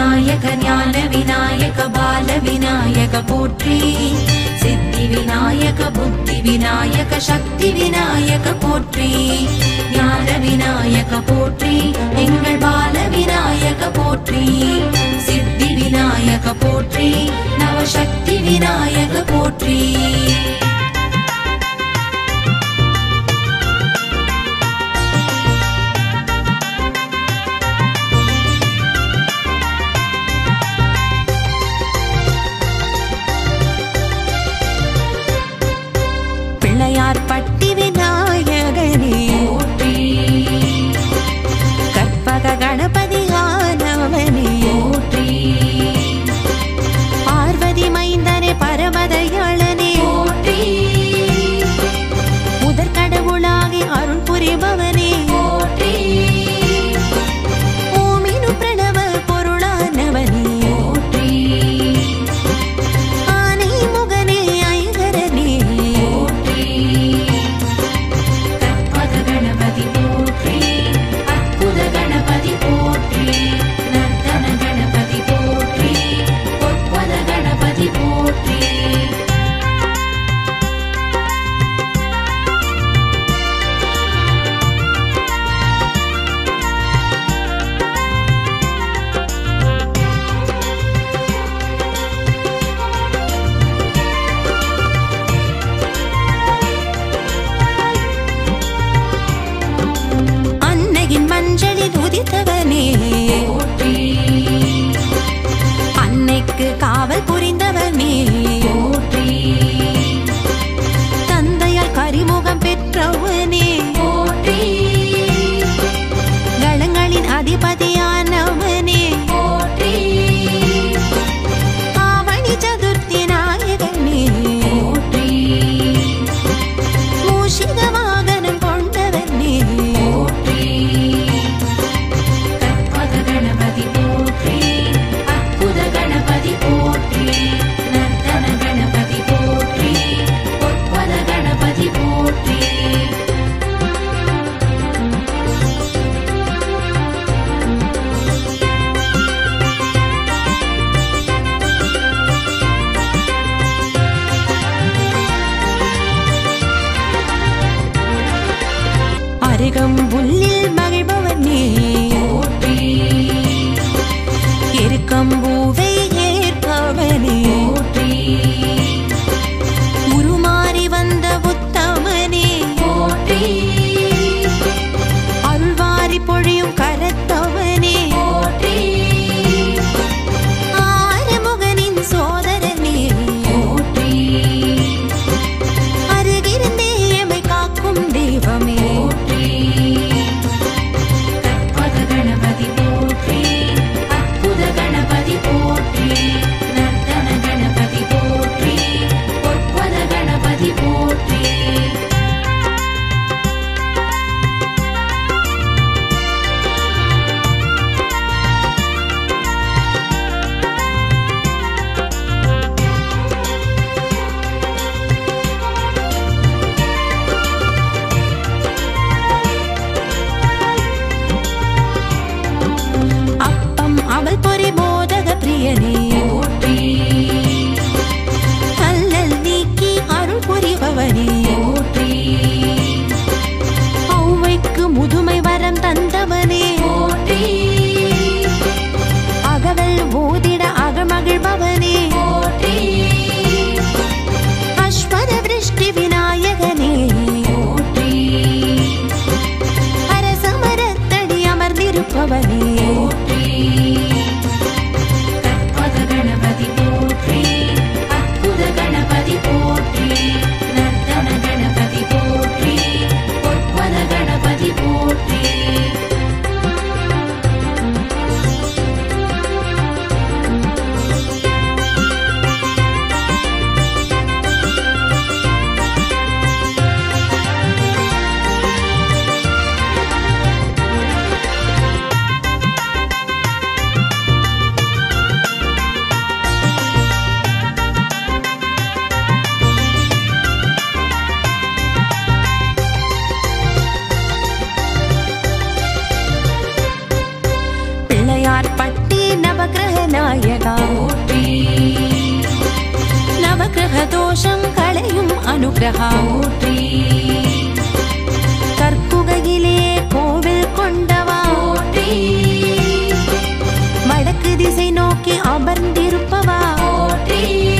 விநாயக ஞான விநாயக பால விநாயக போற்றி சித்தி விநாயக புத்தி விநாயக சக்தி விநாயக போற்றி ஞான விநாயக போற்றி எங்கள் பால விநாயக போற்றி சித்தி விநாயக போற்றி நவசக்தி விநாயக போற்றி பிள்ளையார் பட்டி விநாயகனே போற்றி கற்பக கணபதி ஆனவனே போற்றி பார்வதி மைந்தனே பரமதயாளனே போற்றி முதற் கடவுளாகி அருள் புரிபவனே போற்றி ஓமினு பிரணவ பொருளானவனே போற்றி ஆனை முகனே ஐகரனே போற்றி கற்பக கணபதி போற்றி அற்புத கணபதி போற்றி நர்த்தன கணபதி போற்றி பொற்பத கணபதி போற்றி அன்னையின் மஞ்சளில் உதித்தவனே போற்றி அன்னைக்கு காவல் புரிந்தவனே போற்றி தந்தையால் கரிமுகம் பெற்றவனே போற்றி களங்களின் அதிபதியானவனே போற்றி ஆவணி சதுர்த்தி நாயகனே போற்றி மூஷிக வாகனம் கொண்டவனே போற்றி கற்பக கணபதி போற்றி அற்புத கணபதி போற்றி நர்த்தன கணபதி போற்றி பொற்பத கணபதி போற்றி அருகம்புல்லில் மகிழ்பவனே போற்றி எருக்கம்பூவை ஏற்பவனே போற்றி உருமாறி வந்த உத்தமனே போற்றி அருள்வாரி பொழியும் கரத்தவனே போற்றி ஆறுமுகனின் சோதரனே போற்றி அருகிருந்தே எமை காக்கும் தெய்வமே போற்றி கற்பக அனுகிரகா போற்றி கற்புகையிலே கோவில் கொண்டவா போற்றி வடக்கு திசை நோக்கி அமர்ந்திருப்பவா போற்றி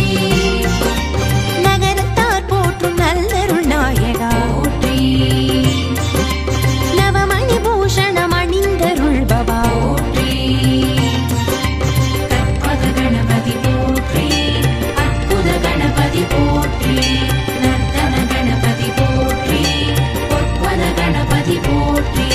நகரத்தார் போற்றும் நல்லருள் நாயகா போற்றி நவமணி பூஷணம் அணிந்தருள்பவா போற்றி கற்பக கணபதி போற்றி அற்புத கணபதி போற்றி நர்த்தன கணபதி போற்றி பொற்பத கணபதி போற்றி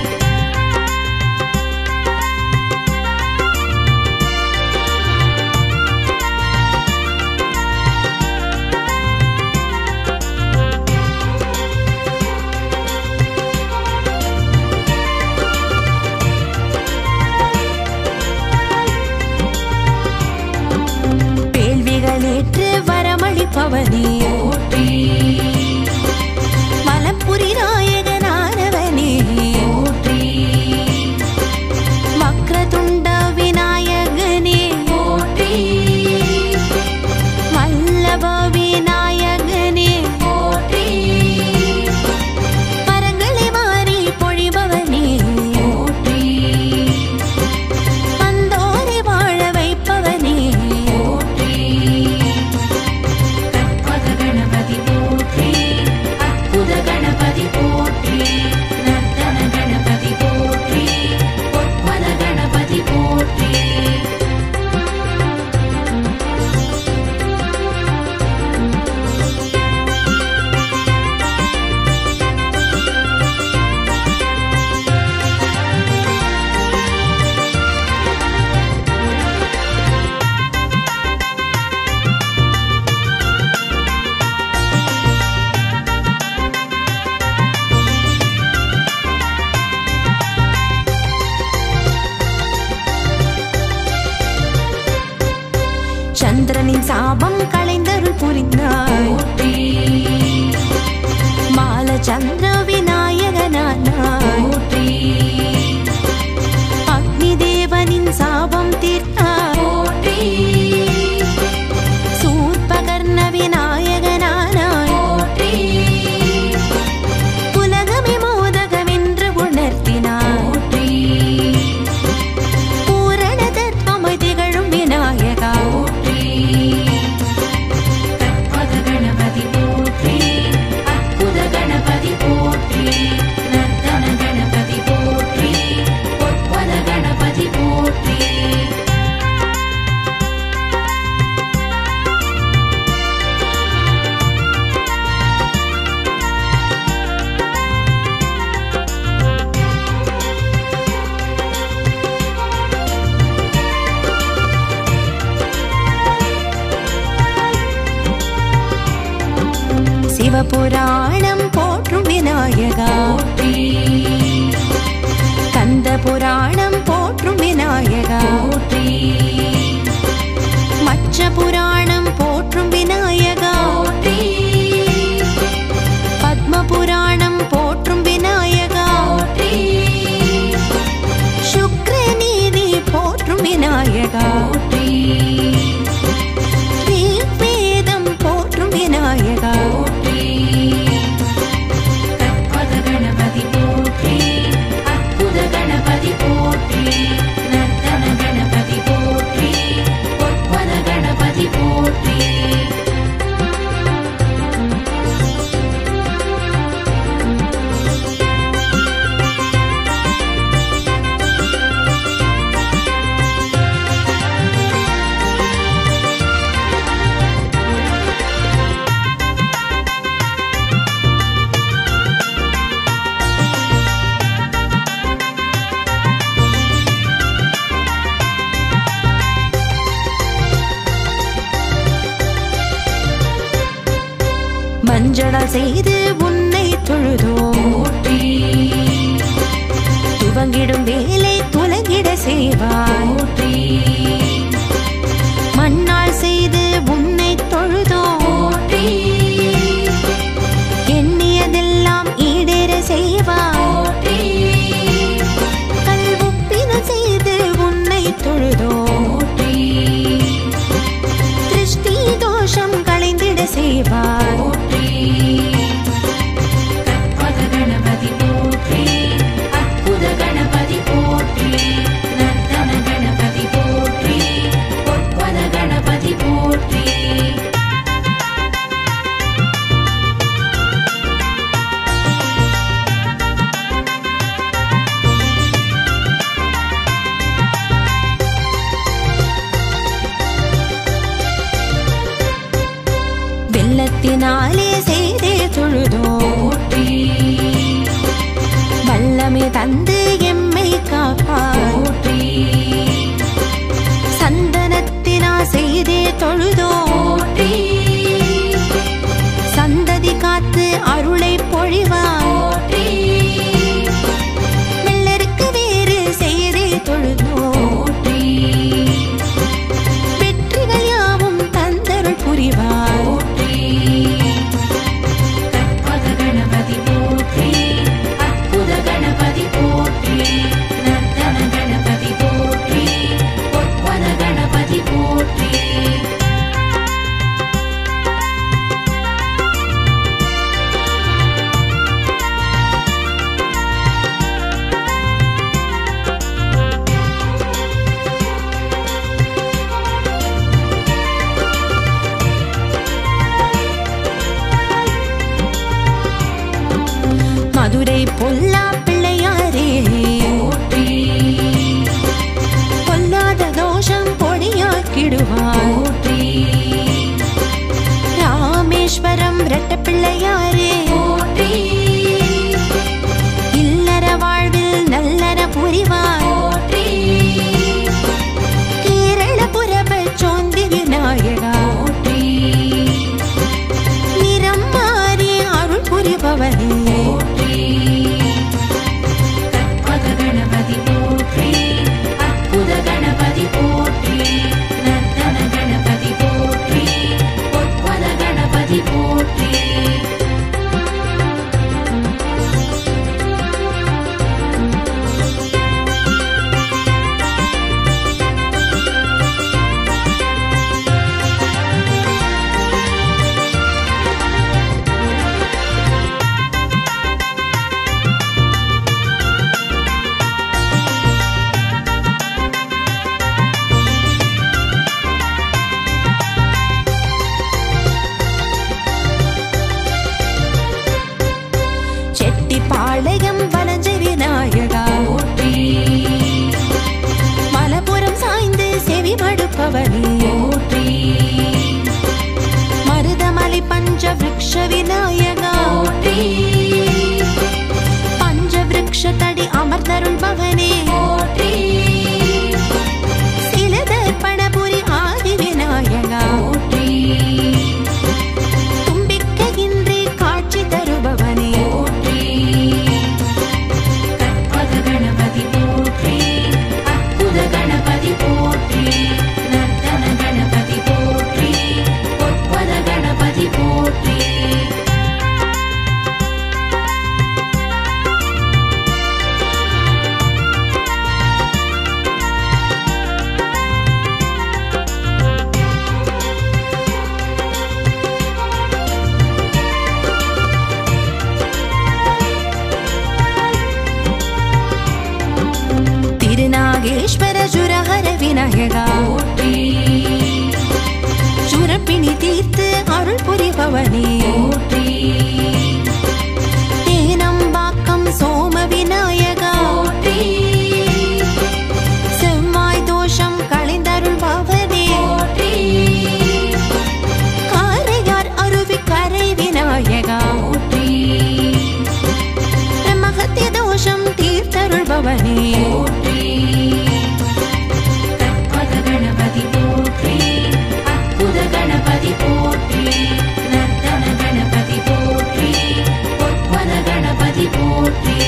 வேள்விகளேற்று வரமளிப்பவனே போற்றி மலப்புரி நாயகனானவனே போற்றி வக்ரதுண்ட விநாயகனே போற்றி வல்லப விநாயகனே போற்றி மரங்களை மாறி பொழிபவனே போற்றி வந்தோரை வாழ வைப்பவனே போற்றி கற்பக கணபதி போற்றி அற்புத கணபதி போற்றி நர்த்தன கணபதி போற்றி பொற்பத கணபதி போற்றி சந்திரனின் சாபம் களைந்தருள் புரிந்தாய் போற்றி மால சந்திர விநாயகனானாய் போற்றி அக்னி தேவனின் சாபம் தீர்த்தாய் போற்றி சூர்பகர்ண விநாயகனானாய் போற்றி உலகமே மோதகமென்று உணர்த்தினாய் போற்றி பூரண தத்துவமாய் திகழும் விநாயகா போற்றி கற்பக கணபதி போற்றி அற்புத கணபதி போற்றி நர்த்தன கணபதி போற்றி பொற்பத கணபதி போற்றி சிவபுராணம் போற்றும் விநாயகா போற்றி கந்த புராணம் போற்றும் விநாயகா போற்றி மச்ச புராணம் போற்றும் விநாயகா போற்றி பத்ம புராணம் போற்றும் விநாயகா போற்றி சுக்ர நீதி போற்றும் விநாயகா போற்றி வேதம் போற்றும் விநாயகா போற்றி கற்பக கணபதி போற்றி அற்புத கணபதி போற்றி நர்த்தன கணபதி போற்றி பொற்பத கணபதி போற்றி மஞ்சளால் செய்து உன்னை தொழுதோம் போற்றி துவங்கிடும் வேலை துலங்கிட செய்வாய் போற்றி மண்ணால் செய்து உன்னை தொழுதோம் போற்றி எண்ணியதெல்லாம் ஈடேற செய்வாய் போற்றி கல்வுப்பின செய்து உன்னை தொழுதோம் போற்றி திருஷ்டி தோஷம் களைந்திட செய்வாய் போற்றி மதுரை பொல்லா பிள்ளையாரே போற்றி பொல்லாத தோஷம் பொடியாக்கிடுவார் போற்றி ராமேஸ்வரம் ரெட்ட பிள்ளையாரே போற்றி இல்லற வாழ்வில் நல்லற புரிவார் போற்றி கேரளபுரப சோந்தி விநாயகா போற்றி நிறம் மாறி அருள் புரிபவனே போற்றி கற்பக கணபதி போற்றி அற்புத கணபதி போற்றி நர்த்தன கணபதி போற்றி பொற்பத கணபதி போற்றி செட்டிப்பாளையம் வலஞ்ச விநாயகா போற்றி மலபுரம் சாய்ந்து செவி மடுப்பவனே போற்றி மருதமலை பஞ்ச விருக்ஷ விநாயகா போற்றி பஞ்ச விருக்ஷ தடி அமர்ந்தருள்பவனே போற்றி சிலதர்ப்பணபுரி ஆதி விநாயகா போற்றி தும்பிக்கையின்றி காட்சி தருபவனே போற்றி கற்பக கணபதி போற்றி அற்புத கணபதி போற்றி நர்த்தன கணபதி போற்றி பொற்பத கணபதி போற்றி திருநாகேஸ்வர சுரஹர விநாயகா போற்றி சுரப்பிணி தீர்த்து அருள் புரிபவனே போற்றி தேனம்பாக்கம் சோம விநாயகா போற்றி செவ்வாய் தோஷம் களைந்தருள்பவனே போற்றி காரையார் அருவி கரை விநாயகா போற்றி பிரம்மஹத்திய தோஷம் தீர்த்தருள்பவனே போற்றி கற்பக கணபதி போற்றி அற்புத கணபதி போற்றி நர்த்தன கணபதி போற்றி பொற்பத கணபதி போற்றி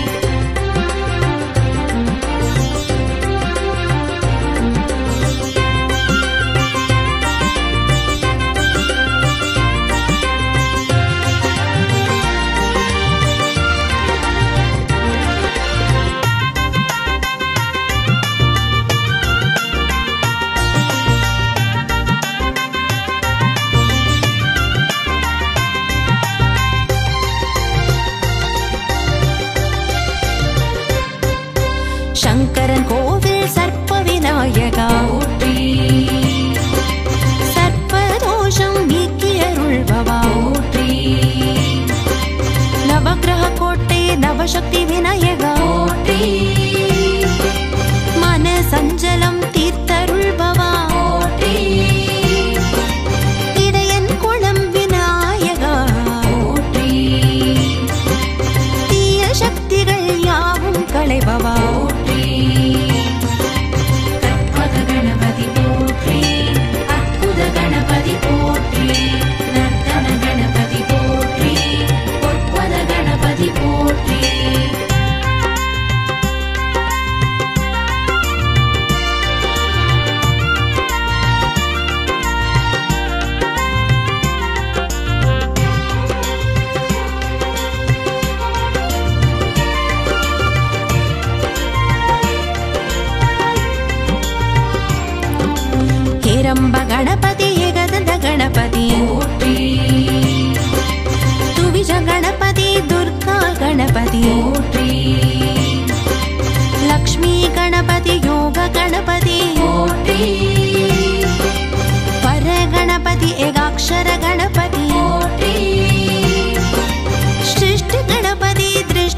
சங்கரன் கோவில் சர்ப்ப விநாயகா போற்றி சர்ப்பதோஷம் நீக்கியருள்பவா போற்றி நவக்கிரக கோட்டை நவசக்தி விநாயகா போற்றி மன சஞ்சலம் தீர்த்தருள்பவா போற்றி இடையன் குளம் விநாயகா போற்றி தீய சக்திகள் யாவும் களைபவா போற்றி கற்பக கணபதி போற்றி அற்புத கணபதி போற்றி நர்த்தன கணபதி போற்றி பொற்பத கணபதி போற்றி ಹೇರಂಬ ಗಣಪತಿ ಏಕದಂತ ಗಣಪತಿ போற்றி ತುವಿಜ ಗಣಪತಿ ದುರ್ಗಾ ಗಣಪತಿ போற்றி ಲಕ್ಷ್ಮೀ ಗಣಪತಿ ಯೋಗ ಗಣಪತಿ போற்றி ಪರ ಗಣಪತಿ ಏಕಾಕ್ಷರ ಗಣಪತಿ போற்றி ಸೃಷ್ಟಿ ಗಣಪತಿ ದೃಶ್ಯ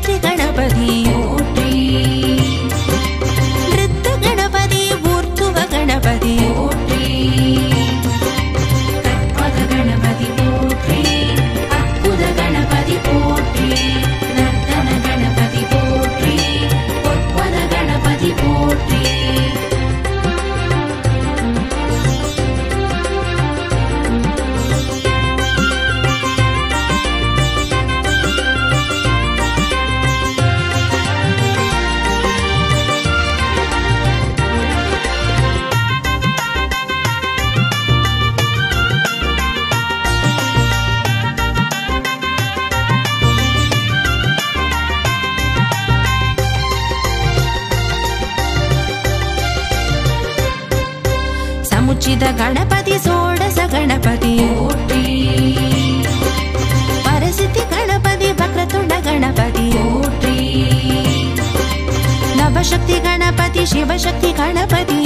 सच्चिद गणपति षोडश गणपति போற்றி परसिद्धि गणपति वक्रतुण्ड गणपति போற்றி नवशक्ति गणपति शिवशक्ति गणपति